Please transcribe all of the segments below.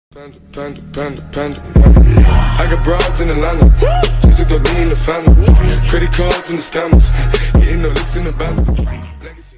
Panda, panda, panda, panda, panda. I got broads in Atlanta. Just to throw me in the family. Credit cards and the scammers. Getting no licks in the band. Legacy.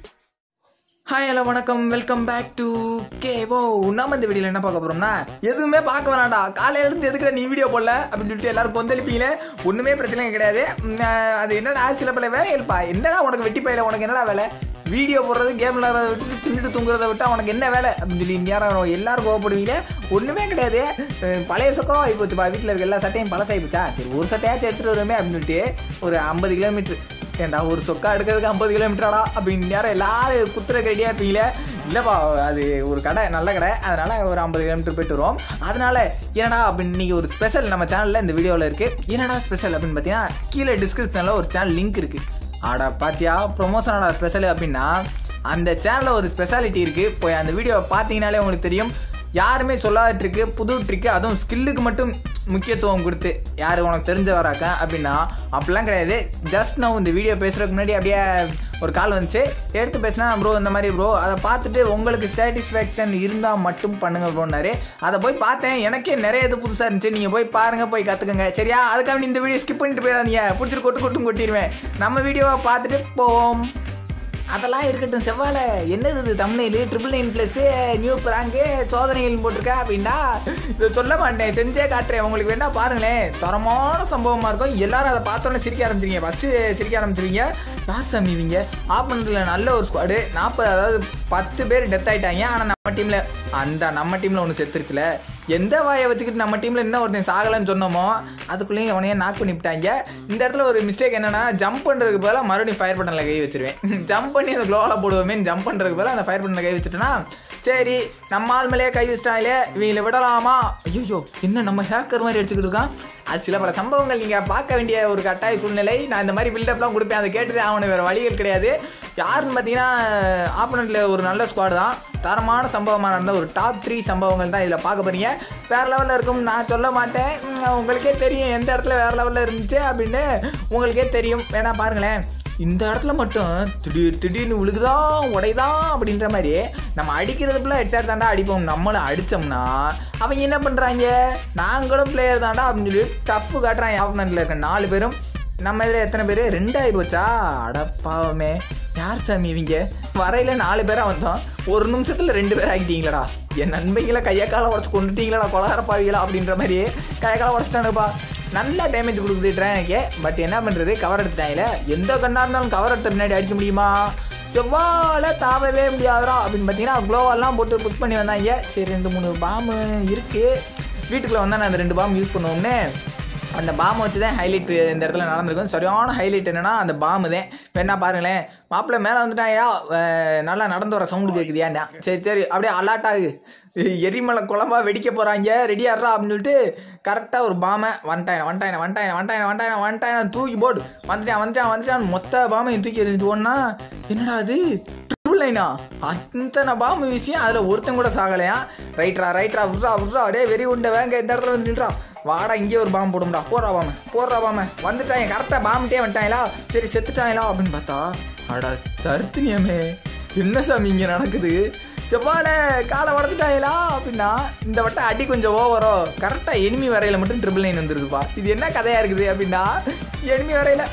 Hi hello வணக்கம் welcome back to கேவோ நம்ம இந்த வீடியோவில் என்ன பார்க்க போறோம்னா எதுவுமே பார்க்க வேணாம்டா காலையில இருந்து எதுக்குடா நீ வீடியோ போடல அப்படின்னு சொல்லிட்டு எல்லாரும் கொந்தளிப்பீங்களே ஒண்ணுமே பிரச்சனை கிடையாது உம், ஆஹ், அது என்னடா சில பல வேலை இருப்பா என்னடா உனக்கு வெட்டி பையில உனக்கு என்னடா வேலை வீடியோ போடுறது கேம் விளாட்றத விட்டு தின்னுட்டு தூங்குறத விட்டா உனக்கு என்ன வேலை அப்படின்னு சொல்லி யாரும் எல்லாரும் கோவப்படுவீங்க ஒண்ணுமே கிடையாது அஹ், பழைய சொக்கம் ஆகி போச்சுப்பா வீட்டில் இருக்க எல்லா சட்டையும் பழசாகி போச்சா சரி ஒரு சட்டையாச்சும் எடுத்துட்டு வருமே அப்படின்னு சொல்லிட்டு ஒரு ஐம்பது கிலோமீட்டர் ஏன்டா ஒரு சொக்கா எடுக்கிறதுக்கு ஐம்பது கிலோமீட்டராடா அப்படின்னு யாரும் எல்லாரும் குத்துற ரெடியாக இருப்பீங்களே இல்லைப்பா அது ஒரு கடை நல்ல கடை அதனால ஒரு ஐம்பது கிலோமீட்டர் போயிட்டு வருவோம் அதனால என்னடா அப்படின்னு இன்னைக்கு ஒரு ஸ்பெஷல் நம்ம சேனலில் இந்த வீடியோவில் இருக்கு என்னடா ஸ்பெஷல் அப்படின்னு பார்த்தீங்கன்னா கீழே டிஸ்கிரிப்ஷனில் ஒரு சேனல் லிங்க் இருக்கு ஆடா பாத்தியா ப்ரொமோஷனோட ஸ்பெஷல் அப்படின்னா அந்த சேனலில் ஒரு ஸ்பெஷாலிட்டி இருக்கு போய் அந்த வீடியோவை பார்த்தீங்கனாலே உங்களுக்கு தெரியும் யாருமே சொல்லாத ட்ரிக்கு புது ட்ரிக்கு அதுவும் ஸ்கில்லுக்கு மட்டும் முக்கியத்துவம் கொடுத்து யார் உனக்கு தெரிஞ்ச வராக்க அப்படின்னா அப்படிலாம் கிடையாது ஜஸ்ட் நான் இந்த வீடியோ பேசுறதுக்கு முன்னாடி அப்படியே ஒரு கால் வந்துச்சு எடுத்து பேசினா ப்ரோ இந்த மாதிரி ப்ரோ அதை பார்த்துட்டு உங்களுக்கு சாட்டிஸ்ஃபேக்ஷன் இருந்தால் மட்டும் பண்ணுங்க ப்ரோன்னாரு அதை போய் பார்த்தேன் எனக்கே நிறைய இது புதுசாக இருந்துச்சு நீங்கள் போய் பாருங்கள் போய் கற்றுக்குங்க சரியா அதுக்காக இந்த வீடியோ ஸ்கிப் பண்ணிட்டு போயிடாதீங்க பிடிச்சிட்டு கொட்டு கொட்டும் கொட்டிடுவேன் நம்ம வீடியோவை பார்த்துட்டு போவோம் அதெல்லாம் இருக்கட்டும் செவ்வாழை என்னது இது தமிழ்நெல் triple nine plus new prank சோதனைகள் போட்டிருக்கா அப்படின்னா இதை சொல்ல மாட்டேன் செஞ்சே காட்டுறேன் உங்களுக்கு வேணா பாருங்களேன் தரமான சம்பவமாக இருக்கும் எல்லாரும் அதை பார்த்தோன்னே சிரிக்க ஆரம்பிச்சிருங்க ஃபஸ்ட்டு சிரிக்க ஆரம்பிச்சிருவீங்க யார் சாமி இவங்க ஆப்பனத்தில் நல்ல ஒரு ஸ்குவாடு நாற்பது அதாவது பத்து பேர் டெத் ஆயிட்டாங்க ஆனால் நம்ம டீமில் அந்த நம்ம டீமில் ஒன்று செத்துருச்சுல எந்த வாயை வச்சுக்கிட்டு நம்ம டீமில் இன்னும் ஒருத்தன் சாகலைன்னு சொன்னோமோ அதுக்குள்ளேயும் அவனையே நாக் பண்ணிவிட்டாங்க இந்த இடத்துல ஒரு மிஸ்டேக் என்னன்னா ஜம்ப் பண்ணுறதுக்கு பதிலாக மறுபடியும் ஃபயர் பட்டனில் கை வச்சிருவேன் ஜம்ப் பண்ணி அந்த க்ளோவில் போடுவோமே ஜம்ப் பண்ணுறதுக்கு பதிலாக அந்த ஃபயர் பட்டனில் கை வச்சுட்டேன்னா சரி நம்ம ஆள் மேலேயே கை வச்சிட்டாங்களே இவங்களை விடலாமா ஐயோ என்ன நம்ம ஹேக்கர் மாதிரி அடிச்சுக்கிட்டு இருக்கான் அது சில பல சம்பவங்கள் நீங்கள் பார்க்க வேண்டிய ஒரு கட்டாய சூழ்நிலை நான் இந்த மாதிரி பில்டப்லாம் கொடுப்பேன் அதை கேட்டது அவனுக்கு வேறு வழிகள் கிடையாது யாருன்னு பார்த்தீங்கன்னா ஆப்பனண்ட்டில் ஒரு நல்ல ஸ்குவாடு தான் தரமான சம்பவமாக நடந்த ஒரு டாப் த்ரீ சம்பவங்கள் தான் இதில் பார்க்க போறீங்க வேறு லெவலில் இருக்கும் நான் சொல்ல மாட்டேன் உம், உங்களுக்கே தெரியும் எந்த இடத்துல வேறு லெவலில் இருந்துச்சு அப்படின்னு உங்களுக்கே தெரியும் வேணா பாருங்களேன் இந்த இடத்துல மட்டும் திடீர் திடீர்னு விழுகுதான் உடைதான் அப்படின்ற மாதிரி நம்ம அடிக்கிறதுக்குள்ள ஹெட்செட் தாண்டா அடிப்போம் நம்மளை அடித்தோம்னா அவங்க என்ன பண்ணுறாங்க நாங்களும் பிளேயர் தாண்டா அப்படின்னு சொல்லி டஃப் காட்டுறாங்க ஆப்பனண்ட்டில் இருக்க நாலு பேரும் நம்ம இதில் எத்தனை பேர் ரெண்டாயி போச்சா அடப்பாவமே யார் சாமி இவங்க வரையில நாலு பேராக வந்தோம் ஒரு நிமிஷத்தில் ரெண்டு பேர் ஆகிட்டீங்களடா என் நண்பைகளை கையை காலை உடச்சு கொண்டுட்டீங்களா கொலகாரப்பாவிகளா அப்படின்ற மாதிரி கையை காலை உடச்சிட்டானுப்பா நல்லா டேமேஜ் கொடுக்குது ட்ரெயினுக்கு பட் என்ன பண்ணுறது கவர் எடுத்துட்டாங்களே எந்த கண்ணாக இருந்தாலும் கவர் எடுத்த பின்னாடி அடிக்க முடியுமா செவ்வாழை தாவவே முடியாதுடா அப்படின்னு பார்த்தீங்கன்னா க்ளோவெல்லாம் போட்டு புஷ் பண்ணி வந்தாங்க சரி ரெண்டு மூணு பாம்பு இருக்குது வீட்டுக்குள்ளே வந்தால் நான் அந்த ரெண்டு பாம்பு யூஸ் பண்ணுவோம்னு அந்த பாம்பை வச்சு தான் ஹைலைட் இந்த இடத்துல நடந்திருக்கும் சரியான ஹைலைட் என்னன்னா அந்த பாம்பு தான் வேணா பாருங்களேன் மாப்பிள்ளை மேலே வந்துட்டாயா அஹ் நல்லா நடந்து வர சவுண்டு கேட்குதியாண்ணா சரி சரி அப்படியே அலாட் ஆகு எரிமலை குழம்பா வெடிக்க போகிறாங்க ரெடியாடுறா அப்படின்னு சொல்லிட்டு கரெக்டாக ஒரு பாமை வந்துட்டாயன வந்துட்டாயன வந்துட்டாயன வந்துட்டாயன வந்துட்டாயன வந்துட்டாயன தூக்கி போட்டு வந்துட்டான் வந்துட்டான் வந்துட்டான் மொத்த பாமையும் தூக்கி எறிஞ்சு போனா என்னடா அது ட்ரிபிள் லைனா அத்தனை பாம்பு விஷயம் அதில் ஒருத்தன் கூட சாகலையா ரைட்ரா ரைட்ரா விட்றா விட்றா அப்படியே வெறி உண்டை வேங்க இந்த இடத்துல வந்து நின்றா வாடா இங்கே ஒரு பாம்பு போடும்டா போடுறா பாம போடுறா பாம வந்துட்டாங்க கரெக்டாக பாம்புட்டே வந்துட்டாங்களா சரி செத்துட்டாங்களா அப்படின்னு பார்த்தா அடா சருத்தினியமே என்ன சாமி இங்கே நடக்குது செவ்வாழ காலை உடச்சிட்டாங்களா அப்படின்னா இந்த வட்டம் அடி கொஞ்சம் ஓவரோ கரெக்டாக எனிமி வரையில மட்டும் ட்ரிபிள் நைன் வந்துருதுப்பா இது என்ன கதையாக இருக்குது அப்படின்னா எனிமி வரையில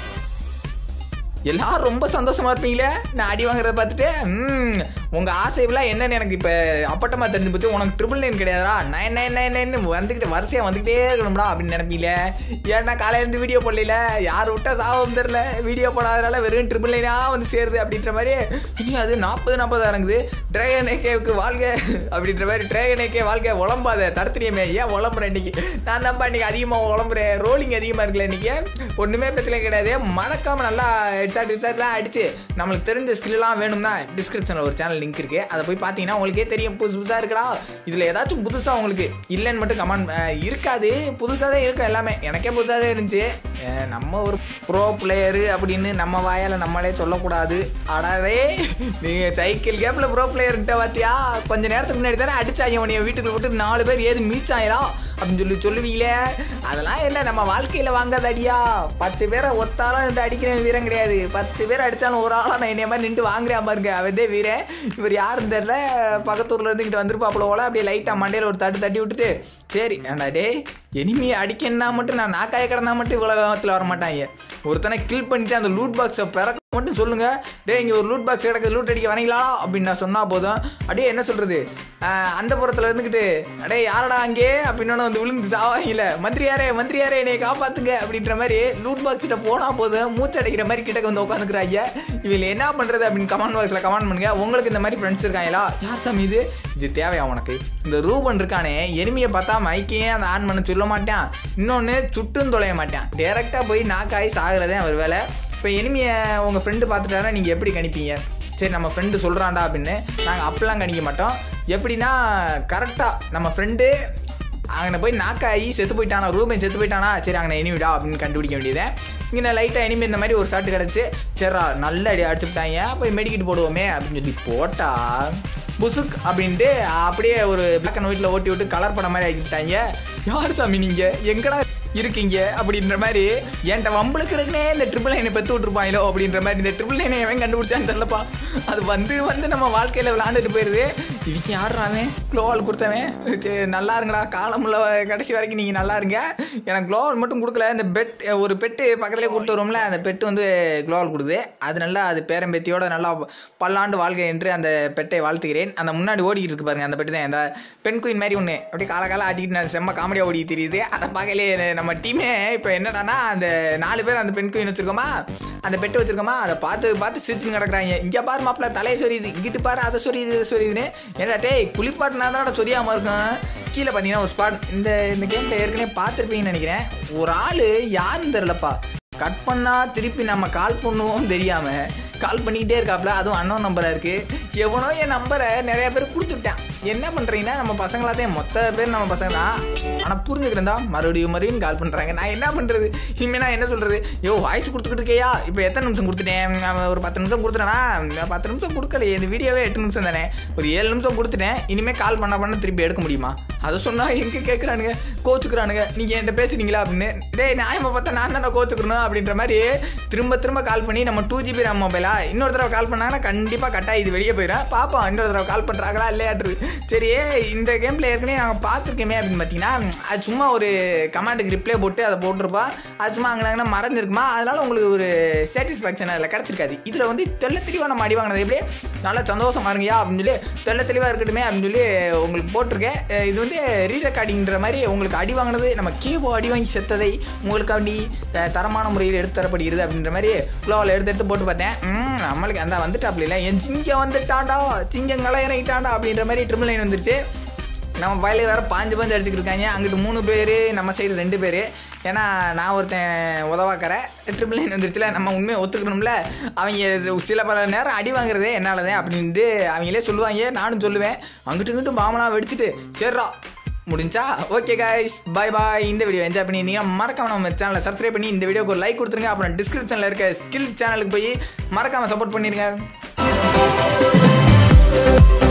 எல்லாரும் ரொம்ப சந்தோஷமா இருப்பீங்களே நான் அடி வாங்குறத பார்த்துட்டு ம் உங்கள் ஆசைவெல்லாம் என்னன்னு எனக்கு இப்போ அப்பட்டமாக தெரிஞ்சு போச்சு உனக்கு ட்ரிபிள் நைன் கிடையாதா நைன் நைன் நைன் நைன் வந்துக்கிட்டு வரிசையாக வந்துக்கிட்டே இருக்கணும்டா அப்படின்னு நினைப்பீங்களே ஏன்னா காலையில இருந்து வீடியோ போடல யார் விட்டா சாபம் தெரில வீடியோ போடாதனால வெறும் ட்ரிபிள் நைனாக வந்து சேருது அப்படின்ற மாதிரி இனி அது நாற்பது நாற்பது இறங்குது டிராகன் ஏகேவுக்கு வாழ்க அப்படின்ற மாதிரி டிராகன் ஏகே வாழ்க உழம்பாத தடுத்துறியமே ஏன் உழம்புறேன் இன்னைக்கு நான் தான்ப்பா இன்னைக்கு அதிகமாக உழம்புறேன் ரோலிங் அதிகமாக இருக்குல்ல இன்னைக்கு ஒன்றுமே பிரச்சனை கிடையாது மறக்காம நல்லா ஹெட்ஷாட் ஹெட்ஷாட்லாம் அடிச்சு நம்மளுக்கு தெரிஞ்ச ஸ்கில்லாம் வேணும்னா டிஸ்கிரிப்ஷனில் ஒரு சேனல் லிங்க் இருக்குது அதை போய் பார்த்தீங்கன்னா உங்களுக்கே தெரியும் புதுசு புதுசாக இருக்குடா இதில் ஏதாச்சும் புதுசாக உங்களுக்கு இல்லைன்னு மட்டும் கமெண்ட் இருக்காது புதுசாக தான் இருக்கும் எல்லாமே எனக்கே புதுசாக தான் இருந்துச்சு அஹ் நம்ம ஒரு ப்ரோ பிளேயரு அப்படின்னு நம்ம வாயால் நம்மளே சொல்லக்கூடாது அடாரே நீங்கள் சைக்கிள் கேப்பில் ப்ரோ பிளேயர்கிட்ட பார்த்தியா கொஞ்ச நேரத்துக்கு முன்னாடி தானே அடிச்சாங்க உனைய வீட்டுக்கு விட்டு நாலு பேர் ஏது மீச்சாங்களா அப்படின்னு சொல்லி சொல்லுவீங்களே அதெல்லாம் என்ன நம்ம வாழ்க்கையில் வாங்காத அடியா பத்து பேரை ஒத்தாலும் நின்று அடிக்கிற வீரம் கிடையாது பத்து பேர் அடித்தாலும் ஒரு ஆளாக நான் என்னைய மாதிரி நின்று வாங்குறேன் பாருங்க அவதே வீரன் இவர் யாருன்னு தெரியல பக்கத்தூர்ல இருந்துக்கிட்டு வந்திருப்பாப்புல போல அப்படியே லைட்டாக மண்டையில் ஒரு தட்டு தட்டி விட்டுட்டு சரி ஏண்டா டேய் எனிமியை அடிக்கணும்னா மட்டும் நான் நாக்காய கிடந்தா மட்டும் உலகத்தில் வர மாட்டாங்க ஒருத்தனை கில் பண்ணிட்டு அந்த லூட் பாக்ஸை பிறக்க மட்டும் சொல்லுங்க டே இங்கே ஒரு லூட் பாக்ஸ் கிடக்குது லூட் அடிக்க வரீங்களா அப்படின்னு நான் சொன்னால் போதும் அப்படியே என்ன சொல்கிறது அந்த புறத்தில் இருந்துக்கிட்டு அடே யாரடா அங்கே அப்படின்னு வந்து விழுந்து சாவாங்கல மந்திரியாரே மந்திரியாரே என்னை காப்பாத்துங்க அப்படின்ற மாதிரி லூட் பாக்ஸ்கிட்ட போனால் போதும் மூச்சு அடைக்கிற மாதிரி கிட்டக்க வந்து உட்காந்துக்கிறாங்க இவங்க என்ன பண்ணுறது அப்படின்னு கமெண்ட் பாக்ஸில் கமெண்ட் பண்ணுங்க உங்களுக்கு இந்த மாதிரி ஃப்ரெண்ட்ஸ் இருக்காங்களா யார் சாமி இது இது தேவையா உனக்கு இந்த ரூபன் இருக்கானே எனிமையை பார்த்தா மைக்கையே அந்த ஆன் பண்ண சொல்ல மாட்டான் இன்னொன்று சுட்டும் தொலைய மாட்டான் டேரெக்டாக போய் நாக்காயி சாகிறதே அவர் வேலை இப்போ எனிமையை உங்கள் ஃப்ரெண்டு பார்த்துட்டாரா நீங்கள் எப்படி கணிப்பீங்க சரி நம்ம ஃப்ரெண்டு சொல்கிறான்டா அப்படின்னு நாங்கள் அப்பெல்லாம் கணிக்க மாட்டோம் எப்படின்னா கரெக்டாக நம்ம ஃப்ரெண்டு அங்கே போய் நாக்காயி செத்து போயிட்டானா ரூபன் செத்து போயிட்டானா சரி அங்கே எனிமிடா அப்படின்னு கண்டுபிடிக்க வேண்டியது இங்கே நான் லைட்டாக எனிமி இந்த மாதிரி ஒரு ஷாட்டு கிடச்சி சரிடா நல்ல அடி அடிச்சு விட்டாங்க போய் மெடிக்கிட்டு போடுவோமே அப்படின்னு சொல்லி போட்டா புசுக் அப்படின்ட்டு அப்படியே ஒரு பிளாக் அண்ட் ஒயிட்டில் ஓட்டி விட்டு கலர் படம் மாதிரி ஆக்கிவிட்டாங்க யார் சாமி நீங்கள் எங்கடா இருக்கீங்க அப்படின்ற மாதிரி என்கிட்ட வம்பளுக்கு இருக்குனே இந்த ட்ரிபிள் லைனை பெற்று விட்ருப்பாங்களோ அப்படின்ற மாதிரி இந்த ட்ரிபிள் லைனை எவன் கண்டுபிடிச்சான்னு தெரியலப்பா அது வந்து வந்து நம்ம வாழ்க்கையில் விளாண்டுட்டு போயிடுது இதுக்கு யாருறாவன் க்ளோவால் கொடுத்தவன் சரி, நல்லா இருங்கடா காலமுள்ள கடைசி வரைக்கும் நீங்கள் நல்லா இருங்க எனக்கு க்ளோவால் மட்டும் கொடுக்கல இந்த பெட் ஒரு பெட்டு பக்கத்துலேயே கூப்பிட்டு வரும்ல அந்த பெட்டு வந்து க்ளோவால் கொடுக்குது அது நல்லா அது பேரம்பேத்தியோட நல்லா பல்லாண்டு வாழ்க்கை என்று அந்த பெட்டை வாழ்த்துகிறேன் அந்த முன்னாடி ஓடிக்கிட்டு இருக்கு பாருங்க அந்த பெட்டு தான் அந்த பெண் குயின் மாதிரி ஒன்று அப்படியே கால காலம் ஆட்டிட்டு நான் செம்ம காமெடியாக ஓடி தெரியுது அதை பார்க்கலையே நம்ம டீமே இப்போ என்னடான்னா அந்த நாலு பேர் அந்த பெண் குயின் வச்சிருக்கோமா அந்த பெட்டு வச்சிருக்கோமா அதை பார்த்து பார்த்து சிரிச்சுன்னு கிடக்குறாங்க இங்கே பாரு மாப்பிள்ள தலையை சொரியுது இங்கிட்டு பாரு அதை சொரியுது இதை சொரியுதுன்னு ஏடா டேய் குளிப்பாட்டினா தான் சொரியாமல் இருக்கும் கீழே பார்த்தீங்கன்னா ஒரு ஸ்பாட் இந்த இந்த கேமில் ஏற்கனவே பார்த்துருப்பீங்கன்னு நினைக்கிறேன் ஒரு ஆள் யாருன்னு தெரிலப்பா கட் பண்ணால் திருப்பி நம்ம கால் பண்ணுவோம் தெரியாமல் கால் பண்ணிக்கிட்டே இருக்காப்ல அதுவும் அண்ணன் நம்பராக இருக்குது எவனோ என் நம்பரை நிறைய பேர் கொடுத்துட்டான் என்ன பண்ணுறீங்கன்னா நம்ம பசங்களாத்தையும் மொத்த பேர் நம்ம பசங்க தான் ஆனால் புரிஞ்சுக்கிறேன்டா மறுபடியும் மறுபடியும் கால் பண்ணுறாங்க நான் என்ன பண்ணுறது இனிமேல் நான் என்ன சொல்கிறது யோ வாய்ஸ் கொடுத்துக்கிட்டு இருக்கையா இப்போ எத்தனை நிமிஷம் கொடுத்துட்டேன் அவன் ஒரு பத்து நிமிஷம் கொடுத்துட்டேனா நான் பத்து நிமிஷம் கொடுக்கலையே இந்த வீடியோவே எட்டு நிமிஷம் தானே ஒரு ஏழு நிமிஷம் கொடுத்துட்டேன் இனிமேல் கால் பண்ண பண்ண திருப்பி எடுக்க முடியுமா அதை சொன்னால் எங்கே கேட்குறானுங்க கோச்சுக்கிறானுங்க நீங்கள் என்கிட்ட பேசுறீங்களா அப்படின்னு டேய் நியாயமாக பார்த்தா நான் தானே கோச்சுக்கணும் அப்படின்ற மாதிரி திரும்ப திரும்ப கால் பண்ணி நம்ம டூ ஜிபி ரேம் மொபைலா இன்னொரு தடவை கால் பண்ணாங்கன்னா கண்டிப்பாக கட்டாக இது வெளியே போயிடும் பார்ப்போம் இன்னொரு தடவை கால் பண்ணுறாங்களா இல்லையாட்டு சரி இந்த கேமில் ஏற்கனவே நாங்கள் பார்த்துருக்கேமே அப்படின்னு பார்த்தீங்கன்னா அது சும்மா ஒரு கமாண்டுக்கு ரிப்ளை போட்டு அதை போட்டிருப்பா அது சும்மா அங்கே அங்கே மறந்துருக்குமா அதனால உங்களுக்கு ஒரு சாட்டிஸ்ஃபேக்ஷன் அதில் கிடச்சிருக்காது இதில் வந்து தெள்ள தெளிவாக நம்ம அடி வாங்கினது எப்படி நல்லா சந்தோஷமா இருங்கயா அப்படின்னு சொல்லி தெள்ள தெளிவாக இருக்கட்டுமே அப்படின்னு சொல்லி உங்களுக்கு போட்டிருக்கேன் அஹ் இது வந்து ரீ ரெக்கார்டிங்கிற மாதிரி உங்களுக்கு அடி வாங்கினது நம்ம கீபோ அடி வாங்கி செத்ததை உங்களுக்காண்டி அஹ், தரமான முறையில் எடுத்து தரப்படுகிறது அப்படின்ற மாதிரி ஃப்ளோவில் எடுத்து எடுத்து போட்டு பார்த்தேன் ம், நம்மளுக்கு அந்த வந்துட்டாப்ல இல்லை என் சிங்கம் வந்துட்டாண்டா சிங்கம் கலையிறங்கிட்டாண்டா அப்படின்ற மாதிரி ட்ரிபிள் லைன் வந்துருச்சு நம்ம பயில வேற பாஞ்சு பாஞ்சு அடிச்சுக்கிட்டு இருக்காங்க அங்கிட்டு மூணு பேர் நம்ம சைடு ரெண்டு பேர் ஏன்னா நான் ஒருத்தன் உதவாக்கற ட்ரிபிள் லைன் வந்துருச்சுல நம்ம உண்மையை ஒத்துக்கணும்ல அவங்க இது சில பல நேரம் அடி வாங்குறதே என்னால் தான் அப்படின்ட்டு அவங்களே சொல்லுவாங்க நானும் சொல்லுவேன் அங்கிட்டு இங்கிட்டும் பாமலாம் வெடிச்சிட்டு சரிடா முடிஞ்சா ஓகே guys பை பாய் இந்த வீடியோ என்ஜாய் பண்ணியிருந்தீங்க மறக்காம நம்ம சேனலை சப்ஸ்கிரைப் பண்ணி இந்த வீடியோக்கு ஒரு லைக் கொடுத்துருங்க அப்புறம் டிஸ்கிரிப்ஷனில் இருக்க ஸ்கில் சேனலுக்கு போய் மறக்காம சப்போர்ட் பண்ணிடுங்க